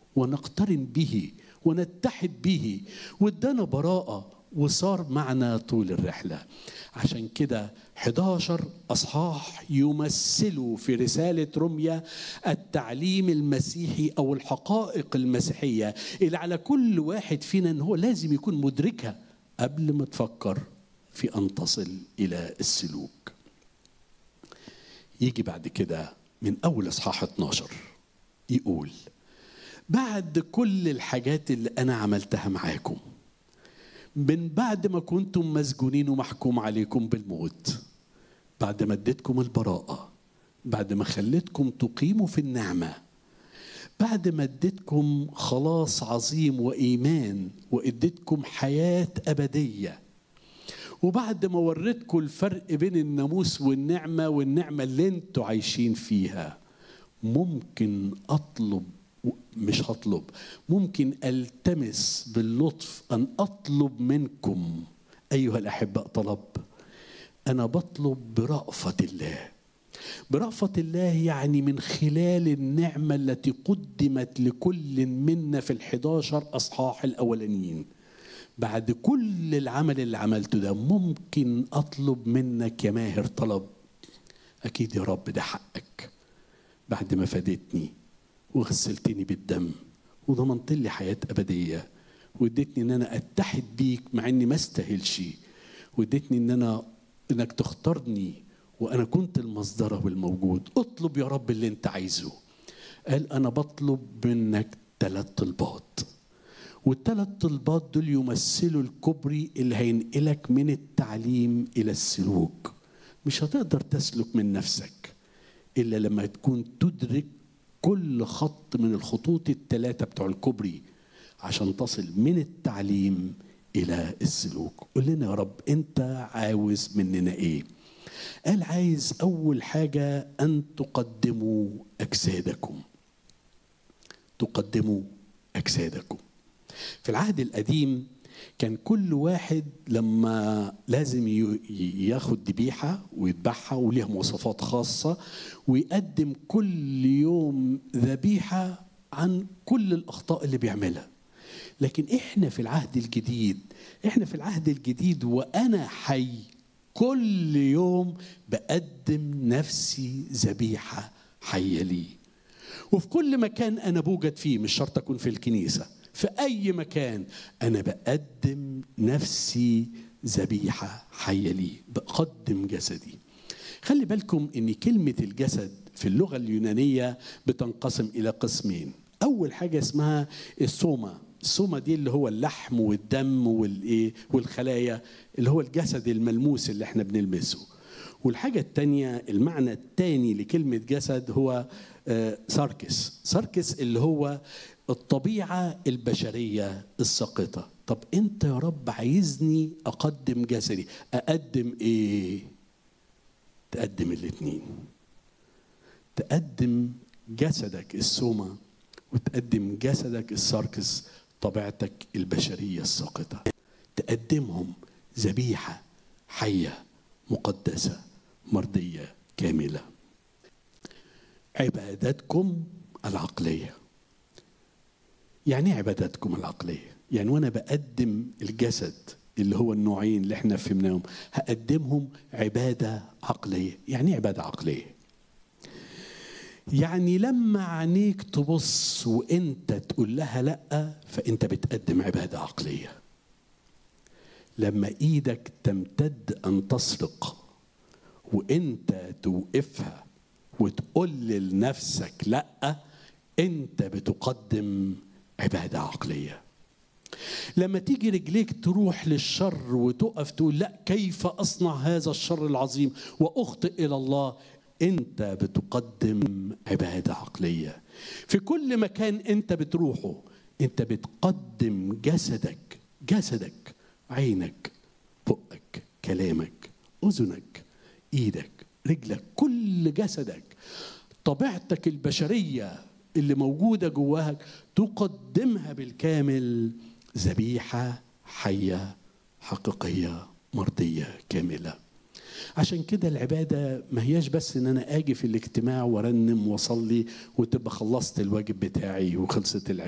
ونقترن به ونتحد به وادانا براءة وصار معنا طول الرحلة عشان كده 11 أصحاح يمثلوا في رسالة رمية التعليم المسيحي أو الحقائق المسيحية اللي على كل واحد فينا أن هو لازم يكون مدركها قبل ما تفكر في أن تصل إلى السلوك يجي بعد كده من أول إصحاح 12 يقول بعد كل الحاجات اللي أنا عملتها معاكم من بعد ما كنتم مسجونين ومحكوم عليكم بالموت بعد ما اديتكم البراءة بعد ما خليتكم تقيموا في النعمة بعد ما اديتكم خلاص عظيم وإيمان واديتكم حياة أبدية وبعد ما وريتكم الفرق بين الناموس والنعمة والنعمة اللي انتوا عايشين فيها ممكن أطلب مش هطلب ممكن التمس باللطف ان اطلب منكم ايها الاحباء طلب انا بطلب برافه الله برافه الله يعني من خلال النعمه التي قدمت لكل منا في الحداشر اصحاح الاولانيين بعد كل العمل اللي عملته ده ممكن اطلب منك يا ماهر طلب اكيد يا رب ده حقك بعد ما فادتني وغسلتني بالدم وضمنت لي حياة أبدية واديتني ان انا اتحد بيك مع اني ما استاهلش واديتني ان انا انك تختارني وانا كنت المصدر والموجود اطلب يا رب اللي انت عايزه قال انا بطلب منك ثلاث طلبات والثلاث طلبات دول يمثلوا الكوبري اللي هينقلك من التعليم الى السلوك مش هتقدر تسلك من نفسك الا لما تكون تدرك كل خط من الخطوط الثلاثه بتوع الكوبري عشان تصل من التعليم الى السلوك قول لنا يا رب انت عاوز مننا ايه قال عايز اول حاجه ان تقدموا اجسادكم تقدموا اجسادكم في العهد القديم كان كل واحد لما لازم ياخد ذبيحه ويذبحها وليها مواصفات خاصه ويقدم كل يوم ذبيحه عن كل الاخطاء اللي بيعملها لكن احنا في العهد الجديد احنا في العهد الجديد وانا حي كل يوم بقدم نفسي ذبيحه حيه لي وفي كل مكان انا بوجد فيه مش شرط اكون في الكنيسه في اي مكان انا بقدم نفسي ذبيحه حيه لي بقدم جسدي خلي بالكم ان كلمه الجسد في اللغه اليونانيه بتنقسم الى قسمين اول حاجه اسمها السوما السوما دي اللي هو اللحم والدم والايه والخلايا اللي هو الجسد الملموس اللي احنا بنلمسه والحاجة التانية المعنى التاني لكلمة جسد هو ساركس ساركس اللي هو الطبيعة البشرية الساقطة طب انت يا رب عايزني اقدم جسدي اقدم ايه تقدم الاتنين تقدم جسدك السوما وتقدم جسدك الساركس طبيعتك البشرية الساقطة تقدمهم ذبيحة حية مقدسة مرضية كاملة عباداتكم العقلية يعني ايه عباداتكم العقلية يعني وانا بقدم الجسد اللي هو النوعين اللي احنا فهمناهم هقدمهم عبادة عقلية يعني ايه عبادة عقلية يعني لما عينيك تبص وانت تقول لها لا فانت بتقدم عبادة عقلية لما ايدك تمتد ان تسرق وانت توقفها وتقول لنفسك لا انت بتقدم عباده عقليه لما تيجي رجليك تروح للشر وتقف تقول لا كيف اصنع هذا الشر العظيم واخطئ الى الله انت بتقدم عباده عقليه في كل مكان انت بتروحه انت بتقدم جسدك جسدك عينك بقك كلامك اذنك ايدك رجلك كل جسدك طبيعتك البشريه اللي موجوده جواك تقدمها بالكامل ذبيحه حيه حقيقيه مرضيه كامله عشان كده العباده ما هياش بس ان انا اجي في الاجتماع وارنم واصلي وتبقى خلصت الواجب بتاعي وخلصت العباده